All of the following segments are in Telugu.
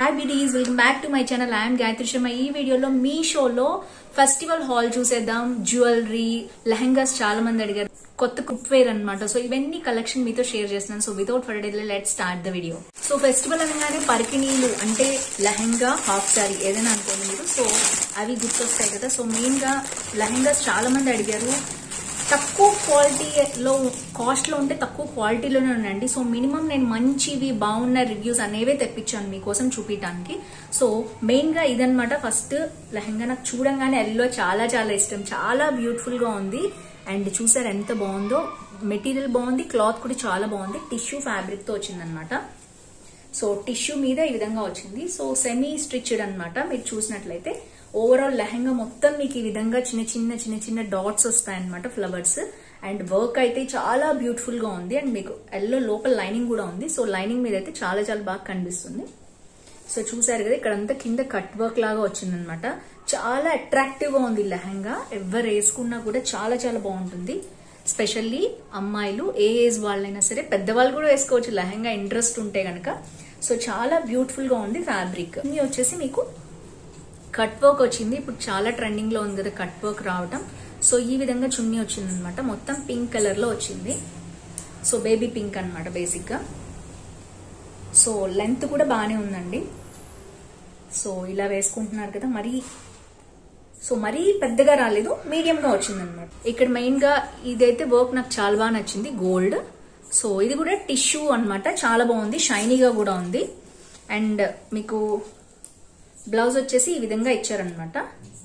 hi buddies welcome back to my channel I'm Gayatri Sharma ఈ వీడియోలో మీ షోలో ఫెస్టివల్ హాల్ చూసేద్దాం జ్యువెలరీ లెహంగాస్ చాలా మంది అడిగారు కొత్త కుక్ వేర్ అనమాట సో ఇవన్నీ కలెక్షన్ మీతో షేర్ చేస్తున్నాను so without for let start the video so festival అనగానే పరికిణీలు అంటే లెహంగా హాఫ్ సారీ ఏదైనా అనుకోండి మీరు సో అవి గుర్తొస్తాయి కదా సో మెయిన్ గా లెహంగాస్ చాలా మంది అడిగారు తక్కువ క్వాలిటీలో కాస్ట్ లో ఉంటే తక్కువ క్వాలిటీలోనే ఉండండి సో మినిమం నేను మంచివి బాగున్న రివ్యూస్ అనేవే తెప్పించాను మీకోసం చూపించడానికి సో మెయిన్ గా ఇదనమాట ఫస్ట్ లెహంగా నాకు చూడంగానే ఎల్లో చాలా చాలా ఇష్టం చాలా బ్యూటిఫుల్ గా ఉంది అండ్ చూసారు ఎంత బాగుందో మెటీరియల్ బాగుంది క్లాత్ కూడా చాలా బాగుంది టిష్యూ ఫ్యాబ్రిక్ తో వచ్చిందనమాట సో టిష్యూ మీద ఈ విధంగా వచ్చింది సో సెమీ స్టిచ్డ్ అన్నమాట మీరు చూసినట్లయితే ఓవరాల్ లెహంగా మొత్తం మీకు ఈ విధంగా చిన్న చిన్న చిన్న చిన్న డాట్స్ వస్తాయన్నమాట ఫ్లవర్స్ అండ్ వర్క్ అయితే చాలా బ్యూటిఫుల్ గా ఉంది అండ్ మీకు ఎల్లో లోపల లైనింగ్ కూడా ఉంది సో లైనింగ్ మీద అయితే చాలా చాలా బాగా కనిపిస్తుంది సో చూసారు కదా ఇక్కడంతా కింద కట్ వర్క్ లాగా వచ్చిందనమాట చాలా అట్రాక్టివ్ గా ఉంది లెహంగా ఎవరు వేసుకున్నా కూడా చాలా చాలా బాగుంటుంది స్పెషల్లీ అమ్మాయిలు ఏ ఏజ్ వాళ్ళైనా సరే పెద్దవాళ్ళు కూడా వేసుకోవచ్చు లెహంగా ఇంట్రెస్ట్ ఉంటే గనక సో చాలా బ్యూటిఫుల్ గా ఉంది ఫ్యాబ్రిక్ ఇది వచ్చేసి మీకు కట్ వర్క్ వచ్చింది ఇప్పుడు చాలా ట్రెండింగ్ లో ఉంది కదా కట్ వర్క్ రావటం సో ఈ విధంగా చున్నీ వచ్చింది అనమాట మొత్తం పింక్ కలర్ లో వచ్చింది సో బేబీ పింక్ అనమాట బేసిక్ గా సో లెంత్ కూడా బాగానే ఉందండి సో ఇలా వేసుకుంటున్నారు కదా మరీ సో మరీ పెద్దగా రాలేదు మీడియం గా వచ్చింది అనమాట ఇక్కడ మెయిన్ గా ఇదైతే వర్క్ నాకు చాలా బాగా నచ్చింది గోల్డ్ సో ఇది కూడా టిష్యూ అన్నమాట చాలా బాగుంది షైనీగా కూడా ఉంది అండ్ మీకు బ్లౌజ్ వచ్చేసి ఈ విధంగా ఇచ్చారనమాట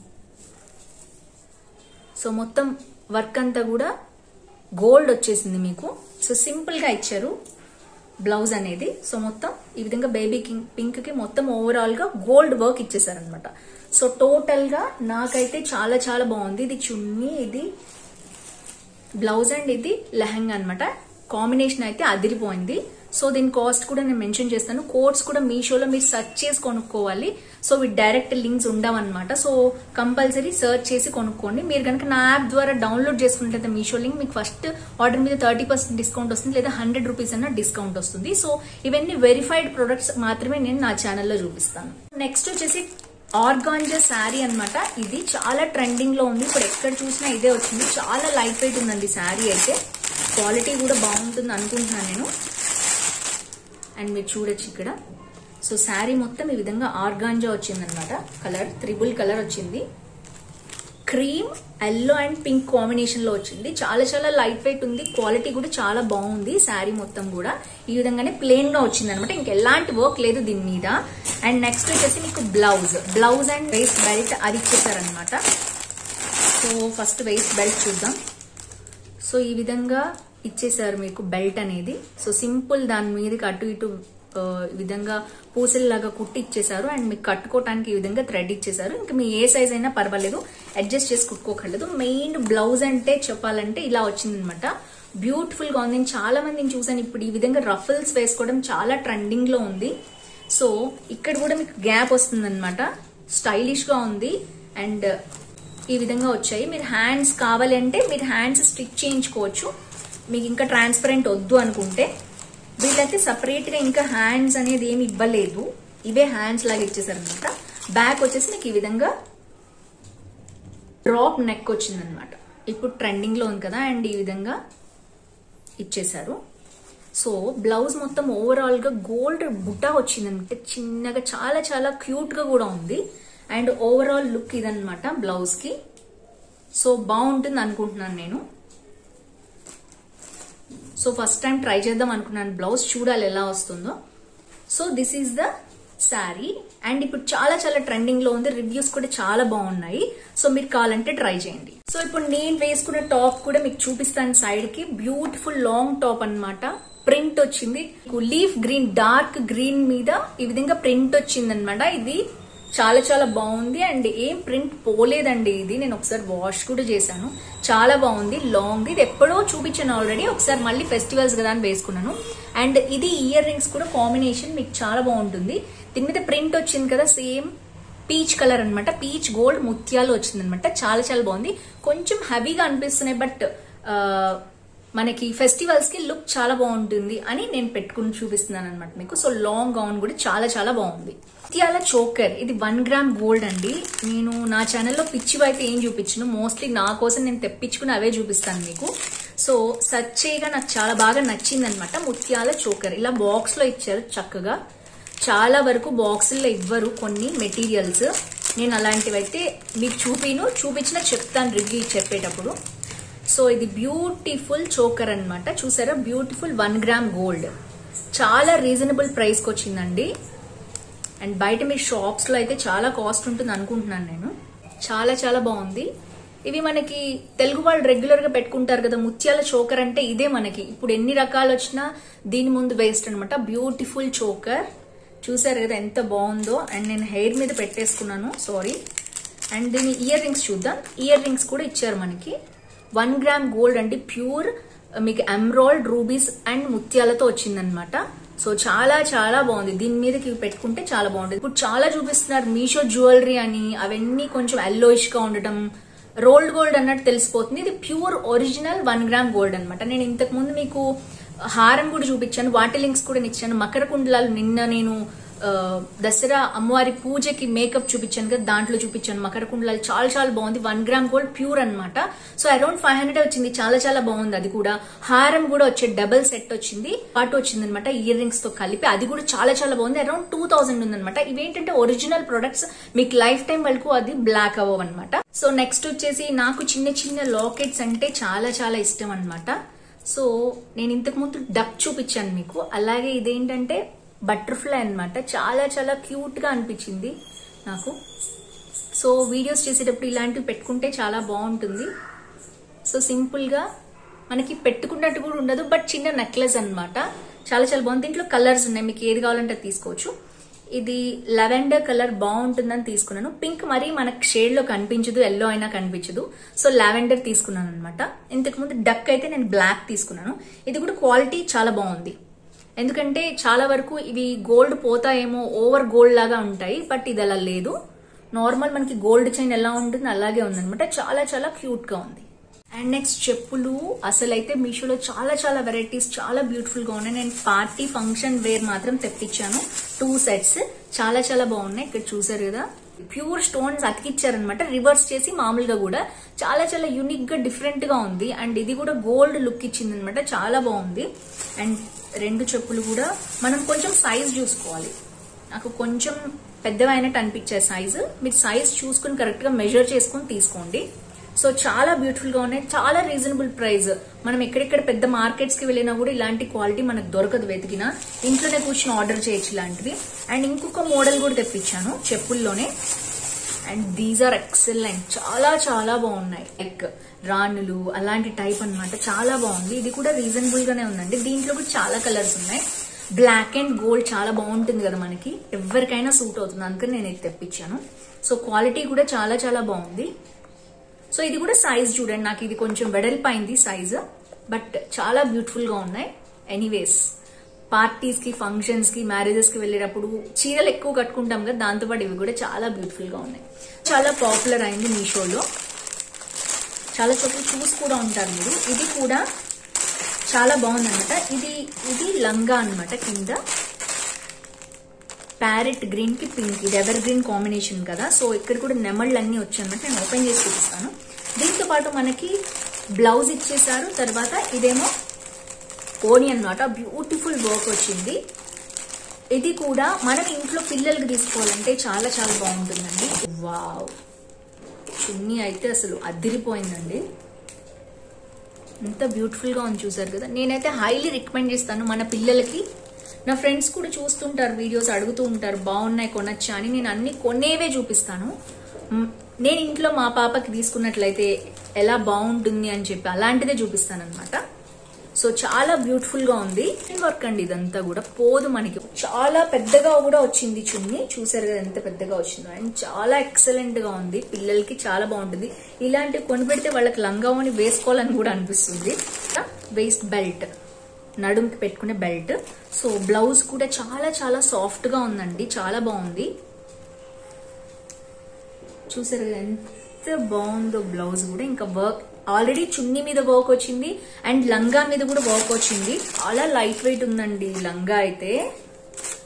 సో మొత్తం వర్క్ అంతా కూడా గోల్డ్ వచ్చేసింది మీకు సో సింపుల్ గా ఇచ్చారు బ్లౌజ్ అనేది సో మొత్తం ఈ విధంగా బేబీ పింక్ కి మొత్తం ఓవరాల్ గా గోల్డ్ వర్క్ ఇచ్చేసారనమాట సో టోటల్ గా నాకైతే చాలా చాలా బాగుంది ఇది చున్నీ ఇది బ్లౌజ్ అండ్ ఇది లెహంగా అనమాట కాంబినేషన్ అయితే అదిరిపోయింది సో దీని కాస్ట్ కూడా నేను మెన్షన్ చేస్తాను కోడ్స్ కూడా మీషోలో మీరు సెర్చ్ చేసి కొనుక్కోవాలి సో వీటి డైరెక్ట్ లింక్స్ ఉండవన్నమాట సో కంపల్సరీ సెర్చ్ చేసి కొనుక్కోండి మీరు కనుక నా యాప్ ద్వారా డౌన్లోడ్ చేసుకుంటే మీషో లింక్ మీకు ఫస్ట్ ఆర్డర్ మీద థర్టీ పర్సెంట్ డిస్కౌంట్ వస్తుంది లేదా హండ్రెడ్ రూపీస్ అన్న డిస్కౌంట్ వస్తుంది సో ఇవన్నీ వెరిఫైడ్ ప్రొడక్ట్స్ మాత్రమే నేను నా ఛానల్లో చూపిస్తాను నెక్స్ట్ వచ్చేసి ఆర్గాంజా శారీ అనమాట ఇది చాలా ట్రెండింగ్ లో ఉంది ఇప్పుడు ఎక్కడ చూసినా ఇదే వచ్చింది చాలా లైట్ వెయిట్ ఉందండి శారీ అయితే క్వాలిటీ కూడా బాగుంటుంది అనుకుంటున్నాను నేను అండ్ మీరు చూడొచ్చు ఇక్కడ సో శారీ మొత్తం ఈ విధంగా ఆర్గాంజా వచ్చింది అనమాట కలర్ త్రిబుల్ కలర్ వచ్చింది cream yellow and pink combination లో వచ్చింది చాలా చాలా లైట్ వెయిట్ ఉంది క్వాలిటీ కూడా చాలా బాగుంది శారీ మొత్తం కూడా ఈ విధంగానే ప్లెయిన్ గా వచ్చింది అనమాట ఇంకెలాంటి వర్క్ లేదు దీని మీద అండ్ నెక్స్ట్ వచ్చేసి మీకు blouse blouse and waist belt అది ఇచ్చేసారనమాట సో ఫస్ట్ వేస్ట్ బెల్ట్ చూద్దాం సో ఈ విధంగా ఇచ్చేసారు మీకు బెల్ట్ అనేది సో సింపుల్ దాని మీదకి అటు ఇటు ఈ విధంగా పూసల్లాగా కుట్టి ఇచ్చేసారు అండ్ మీకు కట్టుకోవటానికి ఈ విధంగా థ్రెడ్ ఇచ్చేసారు ఇంకా మీ ఏ సైజ్ అయినా పర్వాలేదు అడ్జస్ట్ చేసి కుట్టుకోకర్లేదు మెయిన్ బ్లౌజ్ అంటే చెప్పాలంటే ఇలా వచ్చిందనమాట బ్యూటిఫుల్ గా ఉంది నేను చాలా మందిని చూసాను ఇప్పుడు ఈ విధంగా రఫల్స్ వేసుకోవడం చాలా ట్రెండింగ్ లో ఉంది సో ఇక్కడ కూడా మీకు గ్యాప్ వస్తుంది అనమాట స్టైలిష్ గా ఉంది అండ్ ఈ విధంగా వచ్చాయి మీరు హ్యాండ్స్ కావాలి అంటే మీరు హ్యాండ్స్ స్టిచ్ చేయించుకోవచ్చు మీకు ఇంకా ట్రాన్స్పరెంట్ వద్దు అనుకుంటే వీళ్ళైతే సపరేట్ గా ఇంకా హ్యాండ్స్ అనేది ఏమి ఇవ్వలేదు ఇవే హ్యాండ్స్ లాగా ఇచ్చేసారు అనమాట బ్యాక్ వచ్చేసి మీకు ఈ విధంగా డ్రాప్ నెక్ వచ్చిందనమాట ఇప్పుడు ట్రెండింగ్ లో ఉంది కదా అండ్ ఈ విధంగా ఇచ్చేసారు సో బ్లౌజ్ మొత్తం ఓవరాల్ గా గోల్డ్ బుట్ట వచ్చిందనమాట చిన్నగా చాలా చాలా క్యూట్ గా కూడా ఉంది అండ్ ఓవరాల్ లుక్ ఇదనమాట బ్లౌజ్ కి సో బాగుంటుంది అనుకుంటున్నాను నేను సో ఫస్ట్ టైం ట్రై చేద్దాం అనుకున్నాను బ్లౌజ్ చూడాలి ఎలా వస్తుందో so this is the sari and ఇప్పుడు చాలా చాలా ట్రెండింగ్ లో ఉంది రివ్యూస్ కూడా చాలా బాగున్నాయి సో మీరు కావాలంటే ట్రై చేయండి సో ఇప్పుడు నేను వేసుకున్న టాప్ కూడా మీకు చూపిస్తాను సైడ్ కి బ్యూటిఫుల్ లాంగ్ టాప్ అనమాట ప్రింట్ వచ్చింది లీఫ్ గ్రీన్ డార్క్ గ్రీన్ మీద ఈ విధంగా ప్రింట్ వచ్చింది అనమాట ఇది చాలా చాలా బాగుంది అండ్ ఏం ప్రింట్ పోలేదండి ఇది నేను ఒకసారి వాష్ కూడా చేశాను చాలా బాగుంది లాంగ్ ఇది ఎప్పుడో చూపించాను ఆల్రెడీ ఒకసారి మళ్ళీ ఫెస్టివల్స్ కదా అని వేసుకున్నాను అండ్ ఇది ఇయర్ రింగ్స్ కూడా కాంబినేషన్ మీకు చాలా బాగుంటుంది దీని మీద ప్రింట్ వచ్చింది కదా సేమ్ పీచ్ కలర్ అనమాట పీచ్ గోల్డ్ ముత్యాలు వచ్చింది అనమాట చాలా చాలా బాగుంది కొంచెం హెవీగా అనిపిస్తున్నాయి బట్ మనకి ఫెస్టివల్స్ కి లుక్ చాలా బాగుంటుంది అని నేను పెట్టుకుని చూపిస్తున్నాను అనమాట మీకు సో లాంగ్ గౌన్ కూడా చాలా చాలా బాగుంది ముత్యాల చోకర్ ఇది వన్ గ్రామ్ గోల్డ్ అండి నేను నా ఛానల్లో పిచ్చివి అయితే ఏం చూపించను మోస్ట్లీ నా కోసం నేను తెప్పించుకుని అవే చూపిస్తాను మీకు సో సర్చ్ చేయగా నాకు చాలా బాగా నచ్చింది అనమాట ముత్యాల చోకర్ ఇలా బాక్స్ లో ఇచ్చారు చక్కగా చాలా వరకు బాక్సుల్లో ఇవ్వరు కొన్ని మెటీరియల్స్ నేను అలాంటివి అయితే మీకు చూపిను చూపించిన చెప్తాను రివ్యూ చెప్పేటప్పుడు సో ఇది బ్యూటిఫుల్ చోకర్ అన్నమాట చూసారా బ్యూటిఫుల్ వన్ గ్రామ్ గోల్డ్ చాలా రీజనబుల్ ప్రైస్కి వచ్చిందండి అండ్ బయట మీ షాప్స్ లో అయితే చాలా కాస్ట్ ఉంటుంది అనుకుంటున్నాను నేను చాలా చాలా బాగుంది ఇవి మనకి తెలుగు వాళ్ళు రెగ్యులర్ గా పెట్టుకుంటారు కదా ముత్యాల చోకర్ అంటే ఇదే మనకి ఇప్పుడు ఎన్ని రకాలు వచ్చినా దీని ముందు వేస్ట్ అనమాట బ్యూటిఫుల్ చోకర్ చూసారు కదా ఎంత బాగుందో అండ్ నేను హెయిర్ మీద పెట్టేసుకున్నాను సారీ అండ్ దీని ఇయర్ రింగ్స్ చూద్దాం ఇయర్ రింగ్స్ కూడా ఇచ్చారు మనకి వన్ గ్రామ్ గోల్డ్ అంటే ప్యూర్ మీకు ఎమ్రాల్డ్ రూబీస్ అండ్ ముత్యాలతో వచ్చిందనమాట సో చాలా చాలా బాగుంది దీని మీదకి ఇవి పెట్టుకుంటే చాలా బాగుంటుంది ఇప్పుడు చాలా చూపిస్తున్నారు మీషో జ్యువెలరీ అని అవన్నీ కొంచెం ఎల్లోయిష్ గా ఉండటం రోల్డ్ గోల్డ్ అన్నట్టు తెలిసిపోతుంది ఇది pure original one gram gold అనమాట నేను ఇంతకు ముందు మీకు హారం కూడా చూపించాను వాటి లింక్స్ కూడా ఇచ్చాను మకర కుండలాలు నిన్న నేను ఆ, దసరా అమ్మవారి పూజకి మేకప్ చూపించాను కదా దాంట్లో చూపించాను మకర కుండలాలు చాలా చాలా బాగుంది వన్ గ్రామ్ గోల్డ్ ప్యూర్ అన్నమాట సో అరౌండ్ ఫైవ్ హండ్రెడ్ వచ్చింది చాలా చాలా బాగుంది అది కూడా హారం కూడా వచ్చే డబల్ సెట్ వచ్చింది పాటు వచ్చింది అనమాట ఇయర్ రింగ్స్ తో కలిపి అది కూడా చాలా చాలా బాగుంది అరౌండ్ టూ థౌసండ్ ఉందన్నమాట ఇవేంటంటే ఒరిజినల్ ప్రొడక్ట్స్ మీకు లైఫ్ టైం వరకు అది బ్లాక్ అవ్వవు అనమాట సో నెక్స్ట్ వచ్చేసి నాకు చిన్న చిన్న లాకెట్స్ అంటే చాలా చాలా ఇష్టం అన్నమాట సో నేను ఇంతకు ముందు డక్ చూపించాను మీకు అలాగే ఇదేంటంటే బటర్ఫ్లై అన్నమాట చాలా చాలా క్యూట్ గా అనిపించింది నాకు సో వీడియోస్ చేసేటప్పుడు ఇలాంటివి పెట్టుకుంటే చాలా బాగుంటుంది సో సింపుల్ గా మనకి పెట్టుకున్నట్టు కూడా ఉండదు బట్ చిన్న నెక్లెస్ అన్నమాట చాలా చాలా బాగుంది దీంట్లో కలర్స్ ఉన్నాయి మీకు ఏది కావాలంటే అది తీసుకోవచ్చు ఇది లెవెండర్ కలర్ బాగుంటుందని తీసుకున్నాను పింక్ మరీ మనకు షేడ్ లో కనిపించదు ఎల్లో అయినా కనిపించదు సో లావెండర్ తీసుకున్నాను అనమాట ఇంతకు ముందు డక్ అయితే నేను బ్లాక్ తీసుకున్నాను ఇది కూడా క్వాలిటీ చాలా బాగుంది ఎందుకంటే చాలా వరకు ఇవి గోల్డ్ పోతాయేమో ఓవర్ గోల్డ్ లాగా ఉంటాయి బట్ ఇది అలా లేదు నార్మల్ మనకి గోల్డ్ చైన్ ఎలా ఉంటుంది అలాగే ఉందన్నమాట చాలా చాలా క్యూట్ గా ఉంది అండ్ నెక్స్ట్ చెప్పులు అసలు అయితే మీషోలో చాలా చాలా వెరైటీస్ చాలా బ్యూటిఫుల్ గా ఉన్నాయి నేను పార్టీ ఫంక్షన్ వేర్ మాత్రం తెప్పించాను టూ సెట్స్ చాలా చాలా బాగున్నాయి ఇక్కడ చూసారు కదా ప్యూర్ స్టోన్స్ అతికిచ్చారనమాట రివర్స్ చేసి మామూలుగా కూడా చాలా చాలా యూనిక్ గా డిఫరెంట్ గా ఉంది అండ్ ఇది కూడా గోల్డ్ లుక్ ఇచ్చింది అనమాట చాలా బాగుంది అండ్ రెండు చెప్పులు కూడా మనం కొంచెం సైజ్ చూసుకోవాలి నాకు కొంచెం పెద్దవైనట్టు అనిపించే సైజు మీరు సైజ్ చూసుకుని కరెక్ట్ గా మెజర్ చేసుకుని తీసుకోండి సో చాలా బ్యూటిఫుల్ గా ఉన్నాయి చాలా రీజనబుల్ ప్రైస్ మనం ఎక్కడెక్కడ పెద్ద మార్కెట్స్ కి వెళ్ళినా కూడా ఇలాంటి క్వాలిటీ మనకు దొరకదు వెతికినా ఇంట్లోనే కూర్చొని ఆర్డర్ చేయొచ్చు ఇలాంటివి అండ్ ఇంకొక మోడల్ కూడా తెప్పించాను చెప్పుల్లోనే అండ్ దీస్ ఆర్ ఎక్సలెంట్ చాలా చాలా బాగున్నాయి లైక్ రాణులు అలాంటి టైప్ అన్నమాట చాలా బాగుంది ఇది కూడా రీజనబుల్ గానే ఉందండి దీంట్లో కూడా చాలా కలర్స్ ఉన్నాయి బ్లాక్ అండ్ గోల్డ్ చాలా బాగుంటుంది కదా మనకి ఎవరికైనా సూట్ అవుతుంది అందుకని నేను ఇది తెప్పించాను సో క్వాలిటీ కూడా చాలా చాలా బాగుంది సో ఇది కూడా సైజ్ చూడండి నాకు ఇది కొంచెం వెడల్పైంది సైజ్ బట్ చాలా బ్యూటిఫుల్ గా ఉన్నాయి ఎనీవేస్ పార్టీస్ కి ఫంక్షన్స్ కి మ్యారేజెస్ కి వెళ్ళేటప్పుడు చీరలు ఎక్కువ కట్టుకుంటాం కదా దాంతోపాటు ఇవి కూడా చాలా బ్యూటిఫుల్ గా ఉన్నాయి చాలా పాపులర్ అయింది మీషోలో చాలా చోట్ల చూసి కూడా ఉంటారు మీరు ఇది కూడా చాలా బాగుందన్నమాట ఇది ఇది లంగా అన్నమాట కింద ప్యారెట్ గ్రీన్ కి పింక్ ఇది ఎవర్ గ్రీన్ కాంబినేషన్ కదా సో ఇక్కడ కూడా నెమళ్ళు అన్ని వచ్చాయన్నమాట నేను ఓపెన్ చేసి చూపిస్తాను దీంతో పాటు మనకి బ్లౌజ్ ఇచ్చేసారు తర్వాత ఇదేమో ఓని అన్నమాట బ్యూటిఫుల్ వర్క్ వచ్చింది ఇది కూడా మనం ఇంట్లో పిల్లలకి తీసుకోవాలంటే చాలా చాలా బాగుంటుందండి వావ్ చున్నీ అయితే అసలు అదిరిపోయిందండి ఎంత బ్యూటిఫుల్ గా ఉంది చూసారు కదా నేనైతే హైలీ రికమెండ్ చేస్తాను మన పిల్లలకి నా ఫ్రెండ్స్ కూడా చూస్తుంటారు వీడియోస్ అడుగుతూ ఉంటారు బాగున్నాయి కొనొచ్చా అని నేను అన్ని కొనేవే చూపిస్తాను మ్, నేను ఇంట్లో మా పాపకి తీసుకున్నట్లయితే ఎలా బాగుంటుంది అని చెప్పి అలాంటిదే చూపిస్తాను అనమాట సో చాలా బ్యూటిఫుల్ గా ఉంది వర్క్ అండి ఇదంతా కూడా పోదు మనకి చాలా పెద్దగా కూడా వచ్చింది చున్ని చూసారు కదా ఎంత పెద్దగా వచ్చిందో అండ్ చాలా ఎక్సలెంట్ గా ఉంది పిల్లలకి చాలా బాగుంటుంది ఇలాంటివి కొని పెడితే వాళ్ళకి లంగావని వేసుకోవాలని కూడా అనిపిస్తుంది వేస్ట్ బెల్ట్ నడుంకి పెట్టుకునే బెల్ట్ సో బ్లౌజ్ కూడా చాలా చాలా సాఫ్ట్ గా ఉందండి చాలా బాగుంది చూసారు కదా ఎంత బాగుందో బ్లౌజ్ కూడా ఇంకా వర్క్ ఆల్రెడీ చున్నీ మీద వర్క్ వచ్చింది అండ్ లంగా మీద కూడా వర్క్ వచ్చింది చాలా లైట్ వెయిట్ ఉందండి లంగా అయితే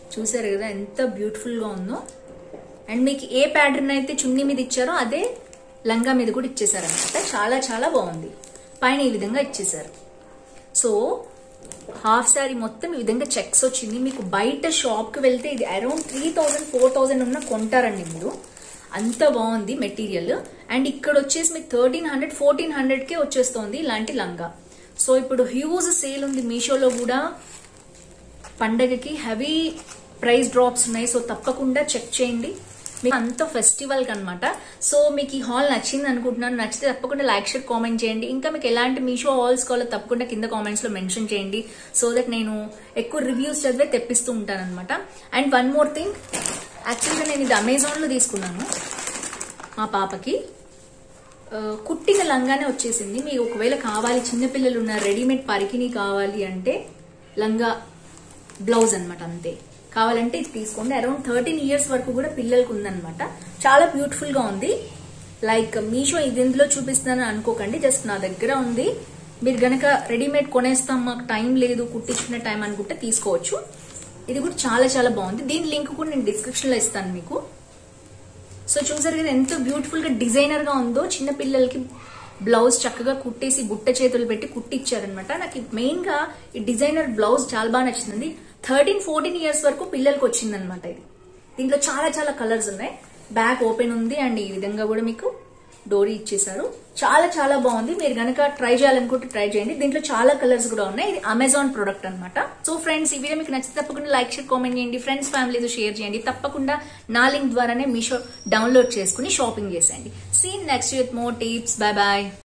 చూసారు కదా ఎంత బ్యూటిఫుల్ గా ఉందో అండ్ మీకు ఏ ప్యాటర్న్ అయితే చున్నీ మీద ఇచ్చారో అదే లంగా మీద కూడా ఇచ్చేసారనమాట చాలా చాలా బాగుంది పైన ఈ విధంగా ఇచ్చేసారు సో హాఫ్ శారీ మొత్తం ఈ విధంగా చెక్స్ వచ్చింది మీకు బయట షాప్ కి వెళ్తే ఇది around three thousand four thousand ఉన్న కొంటారండి మీరు అంత బాగుంది మెటీరియల్ అండ్ ఇక్కడ వచ్చేసి మీకు థర్టీన్ హండ్రెడ్ ఫోర్టీన్ హండ్రెడ్ కే వచ్చేస్తుంది ఇలాంటి లంగా సో ఇప్పుడు హ్యూజ్ సేల్ ఉంది మీషోలో కూడా పండగకి హెవీ ప్రైస్ డ్రాప్స్ ఉన్నాయి సో తప్పకుండా చెక్ చేయండి మీకు అంత ఫెస్టివల్ అనమాట సో మీకు ఈ హాల్ నచ్చింది అనుకుంటున్నాను నచ్చితే తప్పకుండా లైక్ షేర్ కామెంట్ చేయండి ఇంకా మీకు ఎలాంటి మీషో హాల్స్ కావాలో తప్పకుండా కింద కామెంట్స్ లో మెన్షన్ చేయండి సో దట్ నేను ఎక్కువ రివ్యూస్ చదివే తెప్పిస్తూ ఉంటాను అనమాట అండ్ వన్ మోర్ థింగ్ యాక్చువల్గా నేను ఇది అమెజాన్ లో తీసుకున్నాను మా పాపకి ఆ, కుట్టిన లంగానే వచ్చేసింది మీకు ఒకవేళ కావాలి చిన్నపిల్లలు ఉన్న రెడీమేడ్ పరికిని కావాలి అంటే లంగా బ్లౌజ్ అన్నమాట అంతే కావాలంటే ఇది తీసుకోండి అరౌండ్ థర్టీన్ ఇయర్స్ వరకు కూడా పిల్లలకు ఉందన్నమాట చాలా బ్యూటిఫుల్ గా ఉంది లైక్ మీషో ఇది ఇందులో చూపిస్తున్నాను అనుకోకండి జస్ట్ నా దగ్గర ఉంది మీరు గనక రెడీమేడ్ కొనేస్తాం మాకు టైం లేదు కుట్టించుకునే టైం అనుకుంటే తీసుకోవచ్చు ఇది కూడా చాలా చాలా బాగుంది దీని లింక్ కూడా నేను డిస్క్రిప్షన్ లో ఇస్తాను మీకు సో చూసారు కదా ఎంత బ్యూటిఫుల్ గా డిజైనర్ గా ఉందో చిన్న పిల్లలకి బ్లౌజ్ చక్కగా కుట్టేసి బుట్ట చేతులు పెట్టి కుట్టిచ్చారనమాట నాకు మెయిన్ గా ఈ డిజైనర్ బ్లౌజ్ చాలా బాగా నచ్చింది థర్టీన్ ఫోర్టీన్ ఇయర్స్ వరకు పిల్లలకి వచ్చిందనమాట ఇది దీంట్లో చాలా చాలా కలర్స్ ఉన్నాయి బ్యాక్ ఓపెన్ ఉంది అండ్ ఈ విధంగా కూడా మీకు డోరీ ఇచ్చేసారు చాలా చాలా బాగుంది మీరు గనక ట్రై చేయాలనుకుంటే ట్రై చేయండి దీంట్లో చాలా కలర్స్ కూడా ఉన్నాయి ఇది అమెజాన్ ప్రొడక్ట్ అన్నమాట సో ఫ్రెండ్స్ ఈ వీడియో మీకు నచ్చితే తప్పకుండా లైక్ షేర్ కామెంట్ చేయండి ఫ్రెండ్స్ ఫ్యామిలీతో షేర్ చేయండి తప్పకుండా నా లింక్ ద్వారానే మీషో డౌన్లోడ్ చేసుకుని షాపింగ్ చేసేయండి see next with more tips bye bye